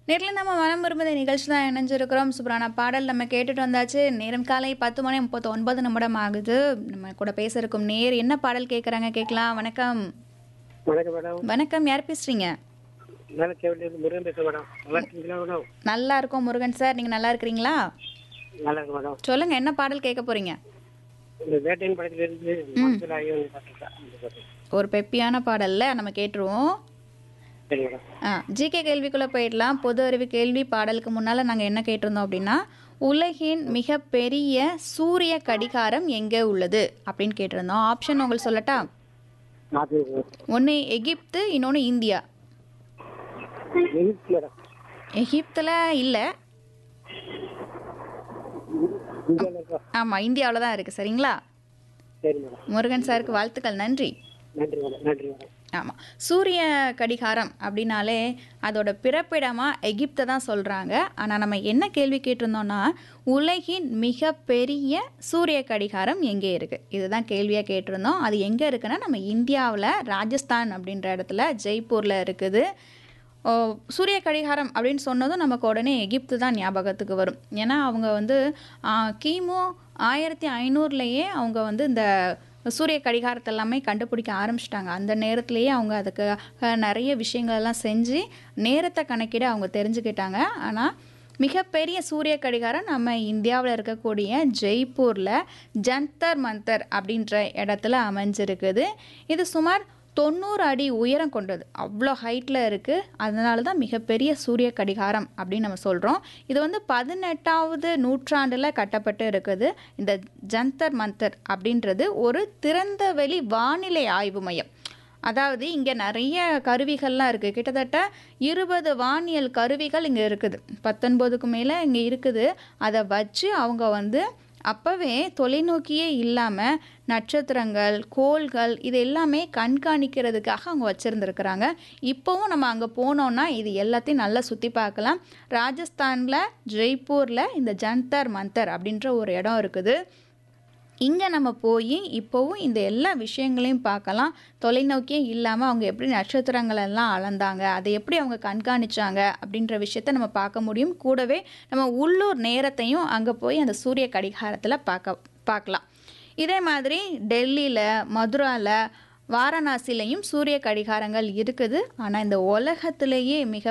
நேரில் நம்ம மனம் விரும்புத நிகழ்ச்சி தான் இணைஞ்சிருக்கிறோம் சூப்பரான பாடல் நம்ம கேட்டுட்டு வந்தாச்சு நேரம் காலை பத்து மணி முப்பத்தி ஒன்பது நிமிடம் ஆகுது நம்ம கூட பேச இருக்கும் நேர் என்ன பாடல் கேட்குறாங்க கேட்கலாம் வணக்கம் வணக்கம் மேடம் வணக்கம் யார் பேசுறீங்க மேலே கேவலியிருந்து முருகன் பேசுகிறேன் மேடம் நல்லா இருக்கீங்களா மேடம் நல்லா இருக்கோம் முருகன் சார் நீங்கள் நல்லா இருக்கிறீங்களா நல்லா இருக்கு மேடம் சொல்லுங்க என்ன பாடல் கேட்க போறீங்க இந்த வேட்டையின் படத்திலிருந்து மனசில் ஆகிய பார்த்துருக்கேன் அந்த பாட்டு ஒரு பெப்பியான பாடல்ல நம்ம கேட்டுருவோம் சரி மேடம் ஆ ஜிகே கேள்விக்குள்ளே போயிடலாம் பொது அறிவு கேள்வி பாடலுக்கு முன்னால் நாங்கள் என்ன கேட்டிருந்தோம் அப்படின்னா உலகின் மிகப்பெரிய சூரிய கடிகாரம் எங்கே உள்ளது அப்படின்னு கேட்டிருந்தோம் ஆப்ஷன் உங்களுக்கு சொல்லட்டா மாற்றி ஒன்று எகிப்து இன்னொன்று இந்தியா எகிப்து மேடம் எகிப்தில் இல்லை இந்தியாவில் இருக்கா ஆமாம் இந்தியாவில் தான் இருக்குது சரிங்களா சரி மேடம் முருகன் சாருக்கு வாழ்த்துக்கள் நன்றி நன்றி மேடம் நன்றி மேடம் ஆமாம் சூரிய கடிகாரம் அப்படின்னாலே அதோட பிறப்பிடமாக எகிப்தை தான் சொல்கிறாங்க ஆனால் நம்ம என்ன கேள்வி கேட்டிருந்தோம்னா உலகின் மிகப்பெரிய சூரிய கடிகாரம் எங்கே இருக்குது இதுதான் கேள்வியாக கேட்டிருந்தோம் அது எங்கே இருக்குன்னா நம்ம இந்தியாவில் ராஜஸ்தான் அப்படின்ற இடத்துல ஜெய்ப்பூரில் இருக்குது ஓ, சூரிய கடிகாரம் அப்படின்னு சொன்னதும் நமக்கு உடனே எகிப்து தான் ஞாபகத்துக்கு வரும் ஏன்னா அவங்க வந்து ஆ, கிமு ஆயிரத்தி ஐநூறுலேயே அவங்க வந்து இந்த சூரிய கடிகாரத்தை எல்லாமே கண்டுபிடிக்க ஆரம்பிச்சிட்டாங்க அந்த நேரத்திலேயே அவங்க அதுக்கு அஹ், நிறைய விஷயங்கள் எல்லாம் செஞ்சு நேரத்தை கணக்கிட அவங்க தெரிஞ்சுக்கிட்டாங்க ஆனால் மிகப்பெரிய சூரிய கடிகாரம் நம்ம இந்தியாவில் இருக்கக்கூடிய ஜெய்ப்பூரில் ஜந்தர் மந்தர் அப்படின்ற இடத்துல அமைஞ்சிருக்குது இது சுமார் தொண்ணூறு அடி உயரம் கொண்டது அவ்வளோ ஹைட்டில் இருக்குது அதனால தான் மிகப்பெரிய சூரிய கடிகாரம் அப்படின்னு நம்ம சொல்கிறோம் இது வந்து பதினெட்டாவது நூற்றாண்டில் கட்டப்பட்டு இருக்குது இந்த ஜந்தர் மந்தர் அப்படின்றது ஒரு திறந்த வெளி வானிலை ஆய்வு மையம் அதாவது இங்கே நிறைய கருவிகள்லாம் இருக்குது கிட்டத்தட்ட இருபது வானியல் கருவிகள் இங்கே இருக்குது பத்தொன்பதுக்கு மேலே இங்கே இருக்குது அதை வச்சு அவங்க வந்து அப்போவே தொலைநோக்கியே இல்லாமல் நட்சத்திரங்கள் கோள்கள் இது எல்லாமே கண்காணிக்கிறதுக்காக அவங்க வச்சுருந்துருக்குறாங்க இப்போவும் நம்ம அங்கே போனோன்னா இது எல்லாத்தையும் நல்லா சுற்றி பார்க்கலாம் ராஜஸ்தானில் ஜெய்ப்பூரில் இந்த ஜந்தர் மந்தர் அப்படின்ற ஒரு இடம் இருக்குது இங்கே நம்ம போய் இப்போவும் இந்த எல்லா விஷயங்களையும் பார்க்கலாம் தொலைநோக்கியே இல்லாமல் அவங்க எப்படி நட்சத்திரங்கள் எல்லாம் அளந்தாங்க அதை எப்படி அவங்க கண்காணிச்சாங்க அப்படின்ற விஷயத்த நம்ம பார்க்க முடியும் கூடவே நம்ம உள்ளூர் நேரத்தையும் அங்கே போய் அந்த சூரிய கடிகாரத்தில் பார்க்க பார்க்கலாம் இதே மாதிரி டெல்லியில் மதுராவில் வாரணாசிலையும் சூரிய கடிகாரங்கள் இருக்குது ஆனால் இந்த உலகத்திலேயே மிக